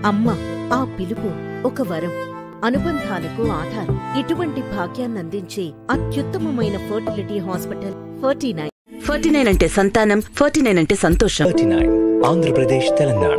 అమ్మ ఆ పిలుపు ఒక వరం అనుబంధాలకు ఆధారం ఇటువంటి భాగ్యాన్నందించే అత్యుత్తమమైన fertility hospital forty nine forty nine అంటే సంతానం ఫార్టీ నైన్ అంటే సంతోషం thirty nine Andhra Pradesh Telangana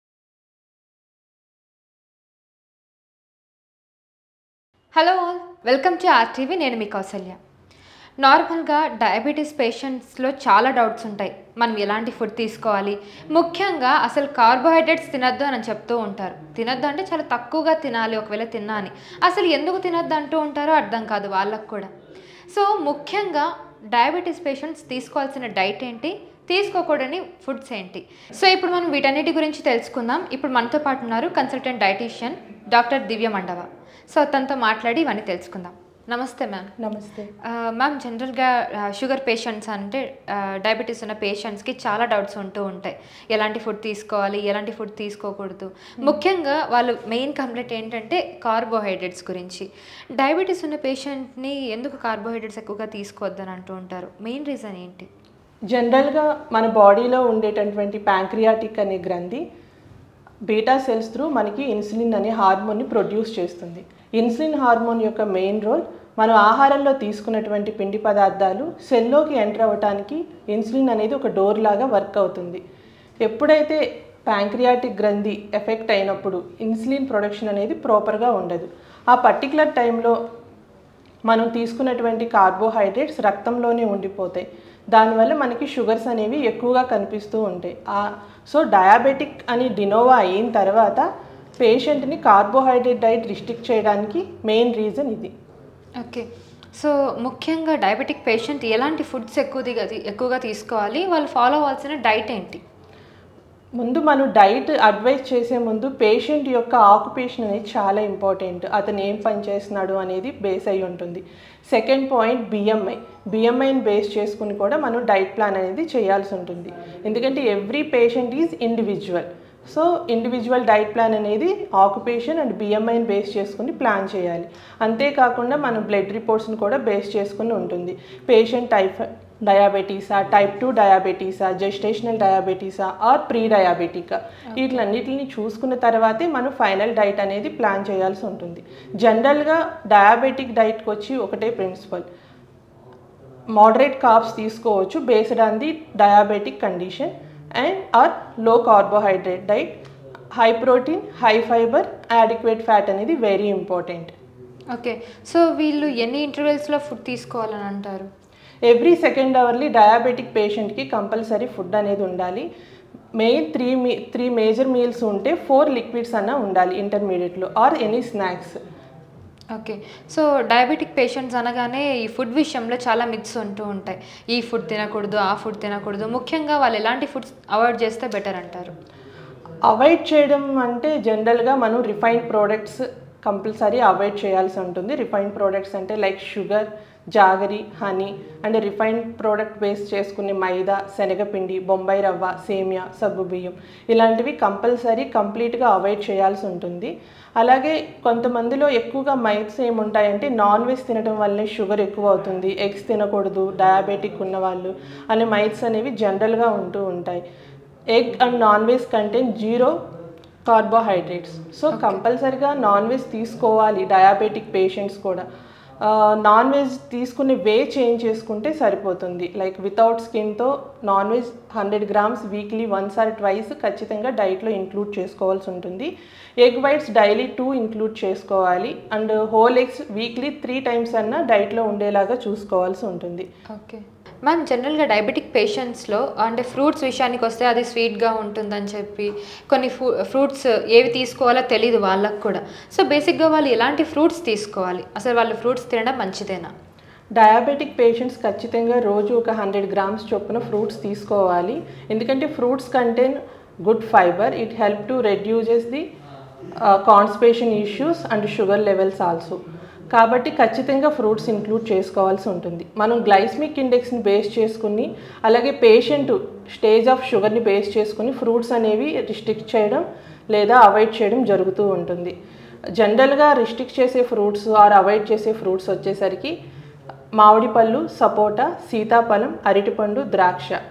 hello all welcome to RTV నేను మీ కౌసల్య నార్మల్గా డయాబెటీస్ పేషెంట్స్లో చాలా డౌట్స్ ఉంటాయి మనం ఎలాంటి ఫుడ్ తీసుకోవాలి ముఖ్యంగా అసలు కార్బోహైడ్రేట్స్ తినద్దు అని చెప్తూ ఉంటారు తినద్దు అంటే చాలా తక్కువగా తినాలి ఒకవేళ తిన్నా అని అసలు ఎందుకు తినద్దు అంటూ ఉంటారో అర్థం కాదు వాళ్ళకు కూడా సో ముఖ్యంగా డయాబెటీస్ పేషెంట్స్ తీసుకోవాల్సిన డైట్ ఏంటి తీసుకోకూడని ఫుడ్స్ ఏంటి సో ఇప్పుడు మనం వీటన్నిటి గురించి తెలుసుకుందాం ఇప్పుడు మనతో పాటు ఉన్నారు consultant dietician doctor Divya Mandava so తనతో మాట్లాడి ఇవన్నీ తెలుసుకుందాం నమస్తే మ్యామ్ నమస్తే మ్యామ్ జనరల్గా షుగర్ పేషెంట్స్ అంటే డయాబెటీస్ ఉన్న పేషెంట్స్కి చాలా డౌట్స్ ఉంటూ ఉంటాయి ఎలాంటి ఫుడ్ తీసుకోవాలి ఎలాంటి ఫుడ్ తీసుకోకూడదు ముఖ్యంగా వాళ్ళు మెయిన్ కంప్లైంట్ ఏంటంటే కార్బోహైడ్రేట్స్ గురించి డయాబెటీస్ ఉన్న పేషెంట్ని ఎందుకు కార్బోహైడ్రేట్స్ ఎక్కువగా తీసుకోవద్దని అంటూ ఉంటారు మెయిన్ రీజన్ ఏంటి జనరల్గా మన బాడీలో ఉండేటటువంటి ప్యాంక్రియాటిక్ అనే గ్రంథి బీటా సెల్స్ త్రూ మనకి ఇన్సులిన్ అనే హార్మోన్ని ప్రొడ్యూస్ చేస్తుంది ఇన్సులిన్ హార్మోన్ యొక్క మెయిన్ రోల్ మనం ఆహారంలో తీసుకున్నటువంటి పిండి పదార్థాలు సెల్లోకి ఎంటర్ అవ్వటానికి ఇన్సులిన్ అనేది ఒక డోర్ లాగా వర్క్ అవుతుంది ఎప్పుడైతే ప్యాంక్రియాటిక్ గ్రంథి ఎఫెక్ట్ అయినప్పుడు ఇన్సులిన్ ప్రొడక్షన్ అనేది ప్రాపర్గా ఉండదు ఆ పర్టికులర్ టైంలో మనం తీసుకున్నటువంటి కార్బోహైడ్రేట్స్ రక్తంలోనే ఉండిపోతాయి దానివల్ల మనకి షుగర్స్ అనేవి ఎక్కువగా కనిపిస్తూ ఉంటాయి ఆ- సో డయాబెటిక్ అని డినోవా అయిన తర్వాత పేషెంట్ని కార్బోహైడ్రేట్ డైట్ రిస్ట్రిక్ట్ చేయడానికి మెయిన్ రీజన్ ఇది ఓకే సో ముఖ్యంగా డయాబెటిక్ పేషెంట్ ఎలాంటి ఫుడ్స్ ఎక్కువ దిగ- ఎక్కువగా తీసుకోవాలి వాళ్ళు ఫాలో అవ్వాల్సిన డైట్ ఏంటి ముందు మనం డైట్ అడ్వైస్ చేసే ముందు పేషెంట్ యొక్క ఆక్యుపేషన్ అనేది చాలా ఇంపార్టెంట్ అతను ఏం పని చేస్తున్నాడు అనేది బేస్ అయి ఉంటుంది సెకండ్ పాయింట్ బిఎంఐ బిఎంఐని బేస్ చేసుకుని కూడా మనం డైట్ ప్లాన్ అనేది చేయాల్సి ఉంటుంది ఎందుకంటే every patient is individual so individual diet plan అనేది ఆక్యుపేషన్ అండ్ బిఎంఐని బేస్ చేసుకుని ప్లాన్ చేయాలి అంతేకాకుండా మనం బ్లడ్ రిపోర్ట్స్ని కూడా బేస్ చేసుకుని ఉంటుంది పేషెంట్ టైప్ డయాబెటీసా టైప్ టూ డయాబెటీసా జెస్టేషనల్ డయాబెటీసా ఆర్ ప్రీ డయాబెటికా వీటిలన్నిటిని చూసుకున్న తర్వాతే మనం ఫైనల్ డైట్ అనేది ప్లాన్ చేయాల్సి ఉంటుంది జనరల్గా డయాబెటిక్ డైట్కి వచ్చి ఒకటే ప్రిన్సిపల్ మోడరేట్ కార్బ్స్ తీసుకోవచ్చు based on the diabetic condition and or low carbohydrate diet high protein high fibre adequate fat అనేది వెరీ ఇంపార్టెంట్ ఓకే సో వీళ్ళు ఎన్ని ఇంటర్వెల్స్లో ఫుడ్ తీసుకోవాలని అంటారు ఎవ్రీ సెకండ్ అవర్లీ డయాబెటిక్ పేషెంట్కి కంపల్సరీ ఫుడ్ అనేది ఉండాలి మెయిన్ త్రీ మీ త్రీ మేజర్ మీల్స్ ఉంటే ఫోర్ లిక్విడ్స్ అన్న ఉండాలి ఇంటర్మీడియట్లో or any snacks okay so diabetic patients అనగానే ఈ ఫుడ్ విషయంలో చాలా మిత్స్ ఉంటూ ఉంటాయి ఈ ఫుడ్ తినకూడదు ఆ ఫుడ్ తినకూడదు ముఖ్యంగా వాళ్ళు ఎలాంటి ఫుడ్స్ అవాయిడ్ చేస్తే బెటర్ అంటారు అవాయిడ్ చేయడం అంటే జనరల్గా మనం రిఫైన్డ్ ప్రోడక్ట్స్ కంపల్సరీ అవాయిడ్ చేయాల్సి ఉంటుంది రిఫైన్డ్ ప్రోడక్ట్స్ అంటే like sugar jaggery honey and refined product base చేసుకునే మైదా శనగపిండి బొంబాయి రవ్వ సేమియా సగ్గు బియ్యం ఇలాంటివి కంపల్సరీ కంప్లీట్గా అవాయిడ్ చేయాల్సి ఉంటుంది అలాగే కొంతమందిలో ఎక్కువగా మైత్స్ ఏముంటాయంటే నాన్ వెజ్ తినడం వల్లే షుగర్ ఎక్కువ అవుతుంది ఎగ్స్ తినకూడదు డయాబెటిక్ ఉన్నవాళ్ళు అనే మైత్స్ అనేవి జనరల్గా ఉంటూ ఉంటాయి egg and non veg content zero carbohydrates so కంపల్సరిగా నాన్ వెజ్ తీసుకోవాలి డయాబెటిక్ పేషెంట్స్ కూడా నాన్ వెజ్ తీసుకునే వే చేంజ్ చేసుకుంటే సరిపోతుంది లైక్ వితౌట్ స్కిన్తో non veg hundred grams weekly once or twice ఖచ్చితంగా డైట్లో ఇంక్లూడ్ చేసుకోవాల్సి ఉంటుంది egg whites daily two include చేసుకోవాలి and whole eggs weekly three times అన్న డైట్లో ఉండేలాగా చూసుకోవాల్సి ఉంటుంది ఓకే మ్యామ్ జనరల్గా డయాబెటిక్ పేషెంట్స్లో అంటే ఫ్రూట్స్ విషయానికి వస్తే అది స్వీట్గా ఉంటుందని చెప్పి కొన్ని ఫ్రూ ఫ్రూట్స్ ఏవి తీసుకోవాలో తెలియదు వాళ్ళకు కూడా సో బేసిక్గా వాళ్ళు ఎలాంటి ఫ్రూట్స్ తీసుకోవాలి అసలు వాళ్ళు ఫ్రూట్స్ తినడం మంచిదేనా డయాబెటిక్ పేషెంట్స్ ఖచ్చితంగా రోజు ఒక హండ్రెడ్ గ్రామ్స్ చొప్పున ఫ్రూట్స్ తీసుకోవాలి ఎందుకంటే fruits contain good fibre it help to reduces the constipation issues and sugar levels also కాబట్టి ఖచ్చితంగా ఫ్రూట్స్ ఇంక్లూడ్ చేసుకోవాల్సి ఉంటుంది మనం గ్లైస్మిక్ ఇండెక్స్ని బేస్ చేసుకుని అలాగే పేషెంట్ స్టేజ్ ఆఫ్ షుగర్ని బేస్ చేసుకుని ఫ్రూట్స్ అనేవి రిస్ట్రిక్ట్ చేయడం లేదా అవాయిడ్ చేయడం జరుగుతూ ఉంటుంది జనరల్గా రిస్ట్రిక్ట్ చేసే ఫ్రూట్స్ ఆర్ అవాయిడ్ చేసే ఫ్రూట్స్ వచ్చేసరికి మామిడి పళ్ళు సపోటా సీతాఫలం అరటిపండు ద్రాక్ష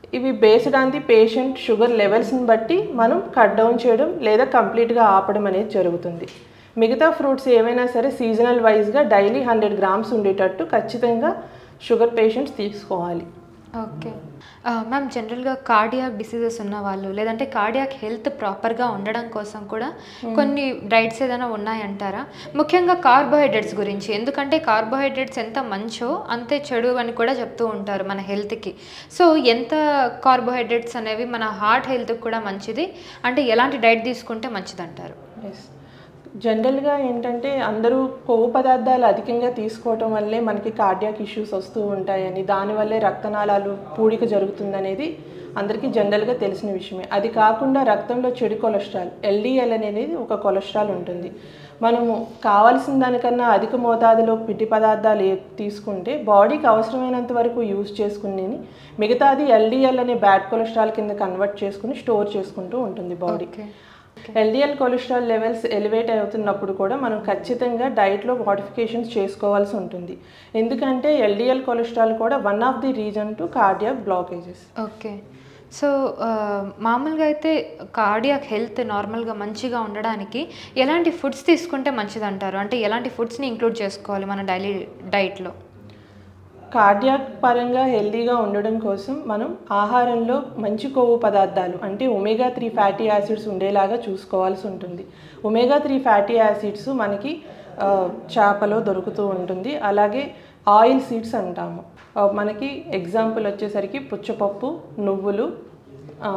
ఇవి based on the patient sugar లెవెల్స్ని బట్టి మనం కట్ డౌన్ చేయడం లేదా కంప్లీట్గా ఆపడం అనేది జరుగుతుంది మిగతా ఫ్రూట్స్ ఏవైనా సరే సీజనల్ వైజ్గా డైలీ హండ్రెడ్ గ్రామ్స్ ఉండేటట్టు ఖచ్చితంగా షుగర్ పేషెంట్స్ తీసుకోవాలి ఓకే మ్యామ్ జనరల్గా కార్డియాక్ డిసీజెస్ ఉన్న వాళ్ళు లేదంటే కార్డియాక్ హెల్త్ ప్రాపర్గా ఉండడం కోసం కూడా కొన్ని డైట్స్ ఏదైనా ఉన్నాయంటారా ముఖ్యంగా కార్బోహైడ్రేట్స్ గురించి ఎందుకంటే కార్బోహైడ్రేట్స్ ఎంత మంచో అంతే చెడు అని కూడా చెప్తూ ఉంటారు మన హెల్త్కి సో ఎంత కార్బోహైడ్రేట్స్ అనేవి మన హార్ట్ హెల్త్కి కూడా మంచిది అంటే ఎలాంటి డైట్ తీసుకుంటే మంచిది అంటారు ఎస్ జనరల్గా ఏంటంటే అందరూ కొవ్వు పదార్థాలు అధికంగా తీసుకోవటం వల్లే మనకి కార్డియాక్ ఇష్యూస్ వస్తూ ఉంటాయని దానివల్లే రక్తనాళాలు పూడిక జరుగుతుందనేది అందరికీ జనరల్గా తెలిసిన విషయమే అది కాకుండా రక్తంలో చెడు కొలెస్ట్రాల్ ఎల్డిఎల్ అనేది ఒక కొలెస్ట్రాల్ ఉంటుంది మనము కావాల్సిన దానికన్నా అధిక మోతాదులో పిండి పదార్థాలు ఏ తీసుకుంటే బాడీకి అవసరమైనంత వరకు యూజ్ చేసుకుని మిగతాది ఎల్డిఎల్ అనే బ్యాడ్ కొలెస్ట్రాల్ కింద కన్వర్ట్ చేసుకుని స్టోర్ చేసుకుంటూ ఉంటుంది body okay LDL cholesterol levels elevate అవుతున్నప్పుడు కూడా మనం ఖచ్చితంగా డైట్లో మోడిఫికేషన్స్ చేసుకోవాల్సి ఉంటుంది ఎందుకంటే ఎల్డిఎల్ కొలెస్ట్రాల్ కూడా one of the reason to cardiac blockages okay so ఆ, మామూలుగా అయితే కార్డియాక్ హెల్త్ నార్మల్గా మంచిగా ఉండడానికి ఎలాంటి ఫుడ్స్ తీసుకుంటే మంచిది అంటారు అంటే ఎలాంటి ఫుడ్స్ని ఇంక్లూడ్ చేసుకోవాలి మన డైలీ డైట్లో కార్డియాక్ పరంగా హెల్దీగా ఉండడం కోసం మనం ఆహారంలో మంచి కొవ్వు పదార్థాలు అంటే ఒమేగా త్రీ ఫ్యాటీ యాసిడ్స్ ఉండేలాగా చూసుకోవాల్సి ఉంటుంది ఒమేగా త్రీ ఫ్యాటీ యాసిడ్స్ మనకి ఆ, చేపలో దొరుకుతూ ఉంటుంది అలాగే ఆయిల్ సీడ్స్ అంటాము ఆ, మనకి ఎగ్జాంపుల్ వచ్చేసరికి పుచ్చపప్పు నువ్వులు ఆ,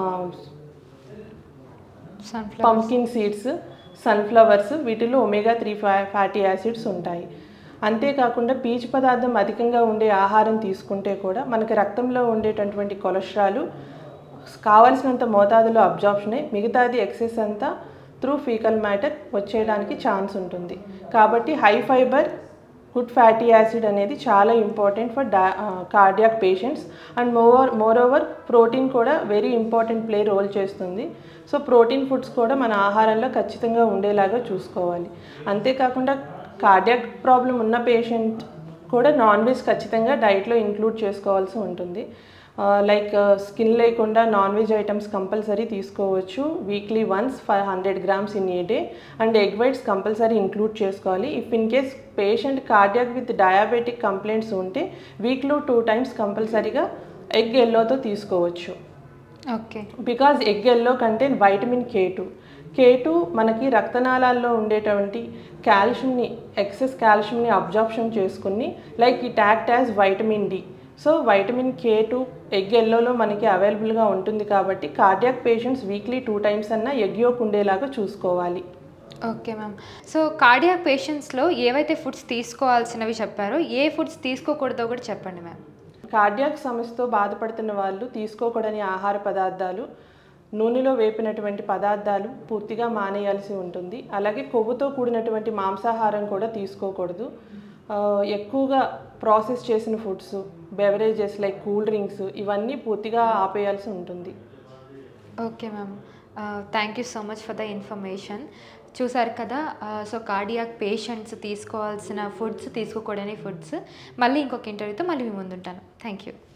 సన్ఫ్లవర్ పంకిన్ సీడ్స్ సన్ఫ్లవర్స్ వీటిలో ఒమేగా త్రీ ఫ్యాటీ యాసిడ్స్ ఉంటాయి అంతేకాకుండా పీచు పదార్థం అధికంగా ఉండే ఆహారం తీసుకుంటే కూడా మనకి రక్తంలో ఉండేటటువంటి కొలెస్ట్రాల్ కావలసినంత మోతాదులో అబ్జార్ప్షన్ అయ్యి మిగతాది ఎక్సెస్ అంతా త్రూ ఫీకల్ మ్యాటర్ వచ్చేయడానికి ఛాన్స్ ఉంటుంది కాబట్టి high fibre good fatty acid అనేది చాలా important for the cardiac patients and more moreover protein కూడా వెరీ ఇంపార్టెంట్ ప్లే రోల్ చేస్తుంది సో ప్రోటీన్ ఫుడ్స్ కూడా మన ఆహారంలో ఖచ్చితంగా ఉండేలాగా చూసుకోవాలి అంతేకాకుండా కార్డియాక్ ప్రాబ్లం ఉన్న పేషెంట్ కూడా నాన్ వెజ్ ఖచ్చితంగా డైట్లో ఇంక్లూడ్ చేసుకోవాల్సి ఉంటుంది లైక్ స్కిన్ లేకుండా నాన్ వెజ్ ఐటమ్స్ కంపల్సరీ తీసుకోవచ్చు weekly once five hundred grams in a day and egg whites compulsory include చేసుకోవాలి if in case patient cardiac with diabetic complaints ఉంటే వీక్లో టూ టైమ్స్ కంపల్సరీగా ఎగ్ ఎల్లోతో తీసుకోవచ్చు okay because egg yellow contain vitamin K two K two మనకి రక్తనాళాల్లో ఉండేటువంటి కాల్షియంని ఎక్సెస్ కాల్షియంని అబ్జార్ప్షన్ చేసుకుని like it act as vitamin D so vitamin K two egg ఎల్లోలో మనకి అవైలబుల్గా ఉంటుంది కాబట్టి cardiac patients weekly two times అన్నా ఎగ్ యోక్ ఉండేలాగా చూసుకోవాలి ఓకే మ్యామ్ సో కార్డియాక్ పేషెంట్స్లో ఏవైతే ఫుడ్స్ తీసుకోవాల్సినవి చెప్పారో ఏ ఫుడ్స్ తీసుకోకూడదో కూడా చెప్పండి మ్యామ్ కార్డియాక్ సమస్యతో బాధపడుతున్న వాళ్ళు తీసుకోకూడని ఆహార పదార్థాలు నూనెలో వేపినటువంటి పదార్థాలు పూర్తిగా మానేయాల్సి ఉంటుంది అలాగే కొవ్వుతో కూడినటువంటి మాంసాహారం కూడా తీసుకోకూడదు ఆ, ఎక్కువగా ప్రాసెస్ చేసిన foods beverages like cool drinks ఇవన్నీ పూర్తిగా ఆపేయాల్సి ఉంటుంది okay ma'am thank you so much for the information చూసారు కదా సో కార్డియాక్ పేషెంట్స్ తీసుకోవాల్సిన ఫుడ్స్ తీసుకోకూడని ఫుడ్స్ మళ్ళీ ఇంకొక ఇంటర్వ్యూతో మళ్ళీ మీ ముందుంటాను థ్యాంక్ యూ